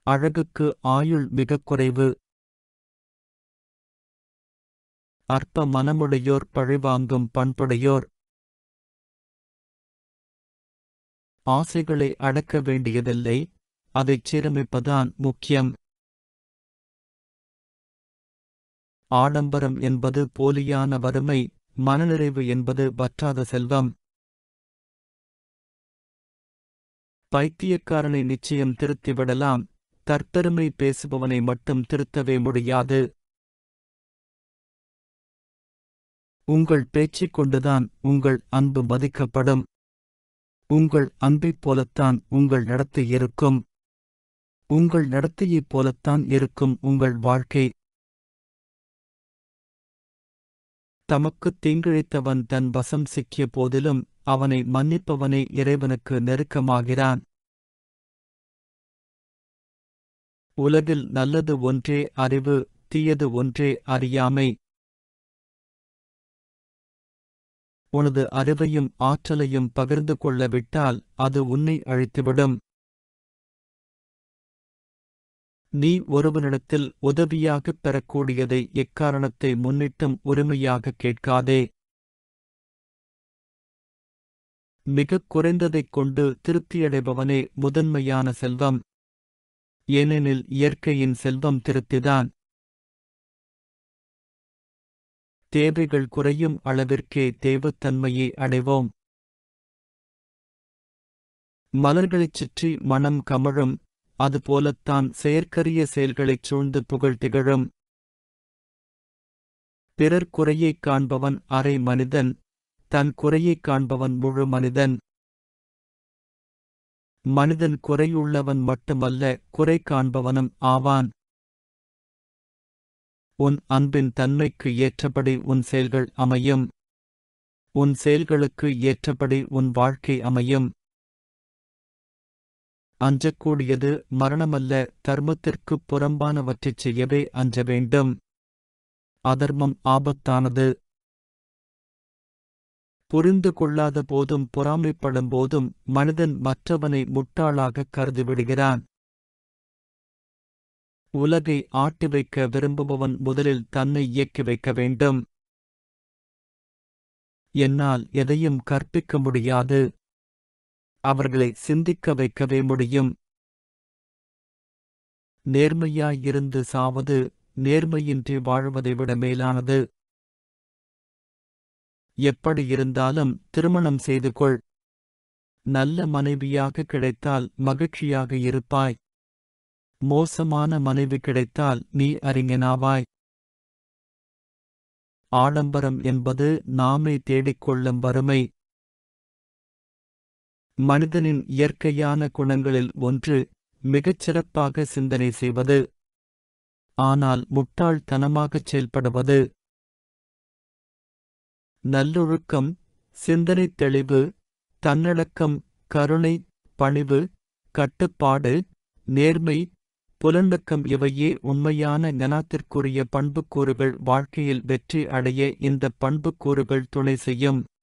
அழகுக்கு ஆயுள் மிகக் குறைவு அற்ப மனமுடையோர் பழிவாங்கும் பண்புடையோர் ஆசைகளை அடக்க வேண்டியதில்லை அதைச் சீரமைப்பதான் முக்கியம் ஆடம்பரம் என்பது போலியான வறுமை மனநிறைவு என்பது வற்றாத செல்வம் பைத்தியக்காரனை நிச்சயம் திருத்திவிடலாம் தற்பெருமை பேசுபவனை மட்டும் திருத்தவே முடியாது உங்கள் பேச்சைக் கொண்டுதான் உங்கள் அன்பு மதிக்கப்படும் உங்கள் அன்பைப் போலத்தான் உங்கள் நடத்தை இருக்கும் உங்கள் நடத்தையைப் போலத்தான் இருக்கும் உங்கள் வாழ்க்கை தமக்குத் தீங்கிழைத்தவன் தன் வசம் சிக்கிய போதிலும் அவனை மன்னிப்பவனே இறைவனுக்கு நெருக்கமாகிறான் உலகில் நல்லது ஒன்றே அறிவு தீயது ஒன்றே அறியாமை உனது அறிவையும் ஆற்றலையும் பகிர்ந்து கொள்ள விட்டால் அது உன்னை அழித்துவிடும் நீ ஒருவனிடத்தில் உதவியாகப் பெறக்கூடியதை எக்காரணத்தை முன்னிட்டும் உரிமையாகக் கேட்காதே மிகக் குறைந்ததைக் கொண்டு திருப்தியடைபவனே முதன்மையான செல்வம் ஏனெனில் இயற்கையின் செல்வம் திருப்திதான் தேவைகள் குறையும் அளவிற்கே தேவத்தன்மையை அடைவோம் மலர்களைச் சுற்றி மனம் கமழும் அதுபோலத்தான் செயற்கரிய செயல்களைச் சூழ்ந்து புகழ் திகழும் பிறர் குறையைக் காண்பவன் அரை மனிதன் தன் குறையைக் காண்பவன் முழு மனிதன் மனிதன் குறையுள்ளவன் மட்டுமல்ல குறை காண்பவனும் ஆவான் உன் அன்பின் தன்மைக்கு ஏற்றபடி உன் செயல்கள் அமையும் உன் செயல்களுக்கு ஏற்றபடி உன் வாழ்க்கை அமையும் அஞ்சக்கூடியது மரணமல்ல தர்மத்திற்குப் புறம்பானவற்றைச் செய்யவே அஞ்ச வேண்டும் அதர்மம் ஆபத்தானது புரிந்து கொள்ளாத போதும் பொறாமைப்படும் போதும் மனிதன் மற்றவனை முட்டாளாகக் கருதிவிடுகிறான் உலகை ஆட்டி வைக்க விரும்புபவன் முதலில் தன்னை இயக்கி வைக்க வேண்டும் என்னால் எதையும் கற்பிக்க முடியாது அவர்களை சிந்திக்க வைக்கவே முடியும் நேர்மையாயிருந்து சாவது நேர்மையின்றி வாழ்வதை விட மேலானது எப்படி இருந்தாலும் திருமணம் செய்து கொள் நல்ல மனைவியாக கிடைத்தால் மகிழ்ச்சியாக இருப்பாய் மோசமான மனைவி கிடைத்தால் நீ அறிஞனாவாய் ஆடம்பரம் என்பது நாமே தேடிக்கொள்ளும் வறுமை மனிதனின் இயற்கையான குணங்களில் ஒன்று மிகச் சிறப்பாக சிந்தனை செய்வது ஆனால் முட்டாள்தனமாகச் செயல்படுவது நல்லொழுக்கம் சிந்தனைத் தெளிவு தன்னடக்கம் கருணை பணிவு கட்டுப்பாடு நேர்மை புலனடக்கம் இவையே உண்மையான ஞானத்திற்குரிய பண்புக்கூறுகள் வாழ்க்கையில் வெற்றி அடைய இந்த பண்புக்கூறுகள் துணை செய்யும்